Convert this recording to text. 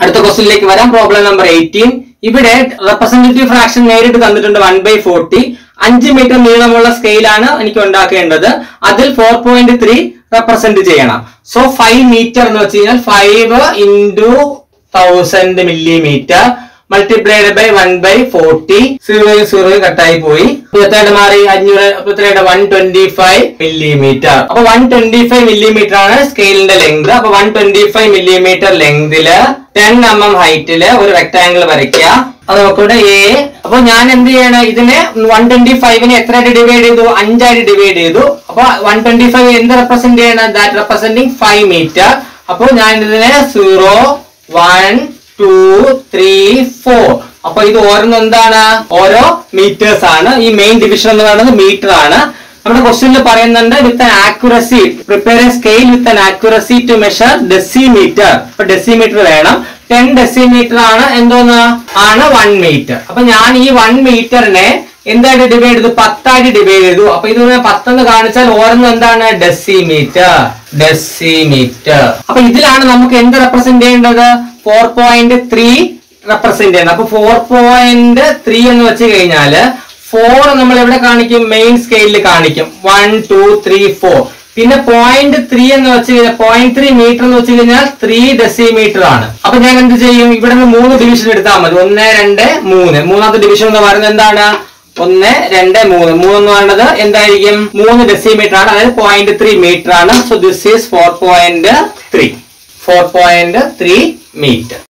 അടുത്ത ക്വസ്റ്റിനിലേക്ക് വരാം പ്രോബ്ലം നമ്പർ എയ്റ്റീൻ ഇവിടെ റെപ്രസെന്റേറ്റീവ് ഫ്രാക്ഷൻ നേരിട്ട് തന്നിട്ടുണ്ട് വൺ ബൈ ഫോർട്ടി അഞ്ച് മീറ്റർ നീളമുള്ള സ്കെയിലാണ് എനിക്ക് ഉണ്ടാക്കേണ്ടത് അതിൽ ഫോർ പോയിന്റ് ത്രീ റെപ്രസെന്റ് ചെയ്യണം സോ ഫൈവ് മീറ്റർ എന്ന് വെച്ച് കഴിഞ്ഞാൽ five into thousand millimetre multiplied by one by forty zero zero കട്ടായി പോയി ഇരുപത്തേഴ് മാറി അഞ്ഞൂറ് ഇരുപത്തിരണ്ട് വൺ ട്വന്റി ഫൈവ് മില്ലിമീറ്റർ അപ്പൊ വൺ ട്വന്റി ഫൈവ് മില്ലിമീറ്റർ ആണ് സ്കെയിലിന്റെ ലെങ്ത് അപ്പൊ വൺ ട്വന്റി ഫൈവ് മില്ലിമീറ്റർ ലെങ്തില് ടെൻ എം എം ഹൈറ്റില് ഒരു റെക്ടാംഗിൾ വരയ്ക്കുക അത് നോക്കൂടെ എ അപ്പൊ ഞാൻ എന്ത് ചെയ്യണം ഇതിനെ വൺ ട്വന്റി ഫൈവിനെ എത്രയായിട്ട് ഡിവൈഡ് ചെയ്തു അഞ്ചായിട്ട് ഡിവൈഡ് ചെയ്തു അപ്പൊ വൺ ട്വന്റി ഫൈവ് എന്ത് റെപ്രസെന്റ് ചെയ്യണം ദാറ്റ് റെപ്രസെന്റിങ് ഫൈവ് മീറ്റർ അപ്പോൾ ഞാൻ ഇതിനെ zero one two three four അപ്പൊ ഇത് ഓരോന്നും എന്താണ് ഓരോ മീറ്റേഴ്സ് ആണ് ഈ മെയിൻ ഡിവിഷൻ എന്ന് പറയുന്നത് മീറ്റർ ആണ് നമ്മുടെ ക്വസ്റ്റ്യനിൽ പറയുന്നുണ്ട് with an accuracy prepare a scale with an accuracy to measure decimetre അപ്പൊ ഡെസിമീറ്റർ വേണം ടെൻ ഡെസിമീറ്റർ ആണ് എന്തോന്ന് ആണ് വൺ മീറ്റർ അപ്പൊ ഞാൻ ഈ വൺ മീറ്ററിനെ എന്തായിട്ട് ഡിവൈഡ് ചെയ്തു പത്തായിട്ട് ഡിവൈഡ് ചെയ്തു അപ്പൊ ഇത് പത്തെന്ന് കാണിച്ചാൽ ഓരോന്നും എന്താണ് ഡെസിമീറ്റർ ഡെസിമീറ്റർ അപ്പൊ ഇതിലാണ് നമുക്ക് എന്ത് റെപ്രസെന്റ് ചെയ്യേണ്ടത് ഫോർ പോയിന്റ് ത്രീ റെപ്രസെന്റ് ചെയ്യണം അപ്പൊ ഫോർ പോയിന്റ് ത്രീ എന്ന് വെച്ച് കഴിഞ്ഞാല് ഫോർ നമ്മൾ എവിടെ കാണിക്കും മെയിൻ സ്കെയിലിൽ കാണിക്കും വൺ ടു ത്രീ ഫോർ പിന്നെ പോയിന്റ് ത്രീ എന്ന് വെച്ച് കഴിഞ്ഞാൽ പോയിന്റ് ത്രീ മീറ്റർ എന്ന് വെച്ച് കഴിഞ്ഞാൽ ത്രീ ഡെസിമീറ്റർ ആണ് അപ്പൊ ഞാൻ എന്ത് ചെയ്യും ഇവിടെ നിന്ന് മൂന്ന് ഡിവിഷൻ എടുത്താൽ മതി ഒന്ന് രണ്ട് മൂന്ന് മൂന്നാമത്തെ ഡിവിഷൻ എന്ന് പറയുന്നത് എന്താണ് ഒന്ന് രണ്ട് മൂന്ന് മൂന്ന് എന്ന് പറയുന്നത് എന്തായിരിക്കും മൂന്ന് ഡെസിമീറ്റർ ആണ് അതായത് പോയിന്റ് ത്രീ മീറ്റർ ആണ് so this is four point three four point three metre